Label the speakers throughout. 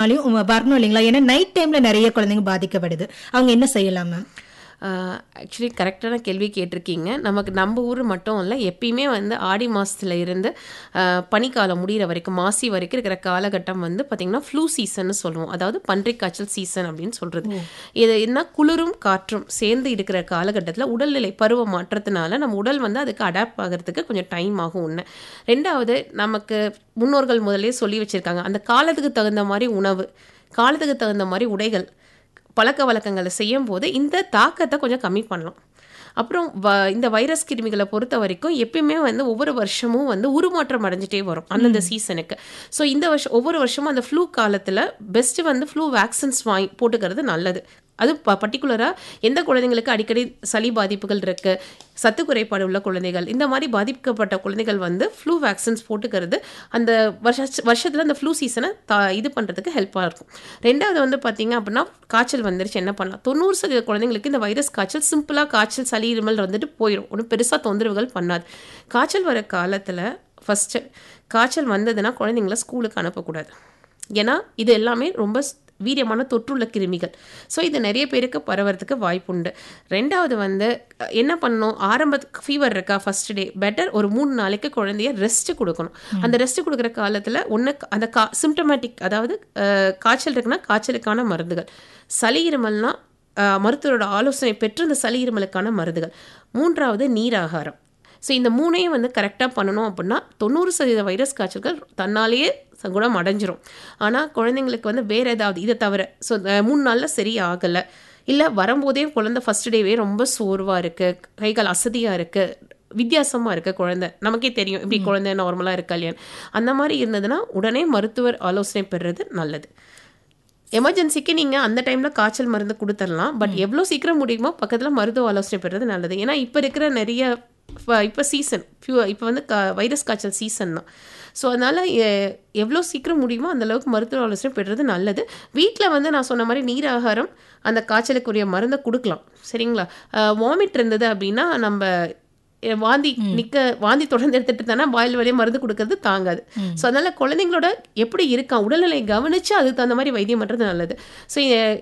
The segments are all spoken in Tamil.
Speaker 1: காரணத்தினாலையும் வரணும் இல்லைங்களா ஏன்னா நைட் டைம்ல நிறைய குழந்தைங்க பாதிக்கப்படுது அவங்க என்ன செய்யலாம் மேம்
Speaker 2: ஆக்சுவலி கரெக்டான கேள்வி கேட்டிருக்கீங்க நமக்கு நம்ம ஊர் மட்டும் இல்லை எப்பயுமே வந்து ஆடி மாதத்துல இருந்து ஆஹ், பனிக்காலம் முடிகிற வரைக்கும் மாசி வரைக்கும் இருக்கிற காலகட்டம் வந்து பார்த்திங்கன்னா ஃப்ளூ சீசன்னு சொல்லுவோம் அதாவது பன்றிக் காய்ச்சல் சீசன் அப்படின்னு சொல்கிறது இது என்ன குளிரும் காற்றும் சேர்ந்து இருக்கிற காலகட்டத்தில் உடல்நிலை பருவ மாற்றத்தினால நம்ம உடல் வந்து அதுக்கு அடாப்ட் ஆகிறதுக்கு கொஞ்சம் டைம் ஆகும் ஒன்று ரெண்டாவது நமக்கு முன்னோர்கள் முதலே சொல்லி வச்சுருக்காங்க அந்த காலத்துக்கு தகுந்த மாதிரி உணவு காலத்துக்கு தகுந்த மாதிரி உடைகள் பழக்க வழக்கங்களை செய்யும் போது இந்த தாக்கத்தை கொஞ்சம் கம்மி பண்ணலாம் அப்புறம் வ இந்த வைரஸ் கிருமிகளை பொறுத்த வரைக்கும் எப்பயுமே வந்து ஒவ்வொரு வருஷமும் வந்து உருமாற்றம் அடைஞ்சிட்டே வரும் அந்தந்த சீசனுக்கு ஸோ இந்த வருஷம் ஒவ்வொரு வருஷமும் அந்த ஃப்ளூ காலத்தில் பெஸ்ட்டு வந்து ஃப்ளூ வேக்சின்ஸ் வாங்கி போட்டுக்கிறது நல்லது அது ப பர்டிகுலராக எந்த குழந்தைங்களுக்கு அடிக்கடி சளி பாதிப்புகள் இருக்கு சத்து குறைபாடு உள்ள குழந்தைகள் இந்த மாதிரி பாதிக்கப்பட்ட குழந்தைகள் வந்து ஃப்ளூ வேக்சின்ஸ் போட்டுக்கிறது அந்த வருஷ வருஷத்தில் அந்த ஃப்ளூ சீசனை தா இது பண்ணுறதுக்கு ஹெல்ப்பாக இருக்கும் ரெண்டாவது வந்து பார்த்தீங்க அப்படின்னா காய்ச்சல் வந்துருச்சு என்ன பண்ணலாம் தொண்ணூறு சதவீத குழந்தைங்களுக்கு இந்த வைரஸ் காய்ச்சல் சிம்பிளாக காய்ச்சல் சளி இருமல் வந்துட்டு போயிடும் ஒன்றும் பெருசாக தொந்தரவுகள் பண்ணாது காய்ச்சல் வர காலத்தில் ஃபஸ்ட்டு காய்ச்சல் வந்ததுன்னா குழந்தைங்கள ஸ்கூலுக்கு அனுப்பக்கூடாது ஏன்னா இது எல்லாமே ரொம்ப ஸ்- வீரியமான தொற்றுள்ள கிருமிகள் ஸோ இது நிறைய பேருக்கு பரவறதுக்கு வாய்ப்புண்டு ரெண்டாவது வந்து அஹ், என்ன பண்ணணும் ஆரம்ப ஃபீவர் இருக்கா ஃபர்ஸ்ட் டே பெட்டர் ஒரு மூணு நாளைக்கு குழந்தைய ரெஸ்ட் கொடுக்கணும் அந்த ரெஸ்ட் கொடுக்குற காலத்தில் ஒன்று அந்த கா சிம்டமேட்டிக் அதாவது அஹ், காய்ச்சல் இருக்குன்னா காய்ச்சலுக்கான மருந்துகள் சளி இருமல்னா அஹ், மருத்துவரோட ஆலோசனை பெற்று அந்த சளி இருமலுக்கான மருந்துகள் மூன்றாவது நீராகாரம் ஸோ இந்த மூணையும் வந்து கரெக்டாக பண்ணணும் அப்படின்னா தொண்ணூறு சதவீத வைரஸ் காய்ச்சல்கள் தன்னாலேயே ச- குணம் அடைஞ்சிரும் ஆனால் குழந்தைங்களுக்கு வந்து வேறு ஏதாவது இதை தவிர ஸோ மூணு நாளில் சரி ஆகலை இல்லை வரும்போதே குழந்தை ஃபஸ்ட் டேவே ரொம்ப சோர்வாக இருக்குது கைகால் அசதியாக இருக்குது வித்தியாசமாக இருக்க குழந்தை நமக்கே தெரியும் இப்படி குழந்தை நார்மலாக இருக்கா இல்லையான்னு அந்த மாதிரி இருந்ததுன்னா உடனே மருத்துவர் ஆலோசனை பெறுறது நல்லது எமர்ஜென்சிக்கு நீங்கள் அந்த டைமில் காய்ச்சல் மருந்து கொடுத்துடலாம் பட் எவ்வளோ சீக்கிரம் முடியுமோ பக்கத்தில் மருத்துவ ஆலோசனை பெறுறது நல்லது ஏன்னா இப்போ இருக்கிற நிறைய இப்போ சீசன் ஃபியூ இப்போ வந்து கா வைரஸ் காய்ச்சல் சீசன் தான் ஸோ அதனால் எவ்வளோ சீக்கிரம் முடியுமோ அந்த அளவுக்கு மருத்துவ ஆலோசனை பெறுறது நல்லது வீட்டில் வந்து நான் சொன்ன மாதிரி நீராகாரம் அந்த காய்ச்சலுக்குரிய மருந்தை கொடுக்கலாம் சரிங்களா வாமிட் இருந்தது அப்படின்னா நம்ம அஹ், வாந்தி நிக்க வாந்தி தொடர்ந்து எடுத்துட்டு தானே வாயில் வழியே மருந்து கொடுக்கறது தாங்காது ஸோ அதனால குழந்தைங்களோட எப்படி இருக்கான் உடல்நிலை கவனிச்சு அதுக்கு தகுந்த மாதிரி வைத்தியம் பண்ணுறது நல்லது ஸோ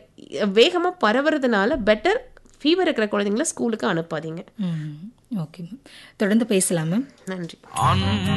Speaker 2: வேகமாக பரவுறதுனால பெட்டர் ஃபீவர் இருக்கிற குழந்தைங்கள ஸ்கூலுக்கு அனுப்பாதீங்க
Speaker 1: ஓகே மேம் தொடர்ந்து பேசலாம் மேம்
Speaker 2: நன்றி
Speaker 3: அன்பு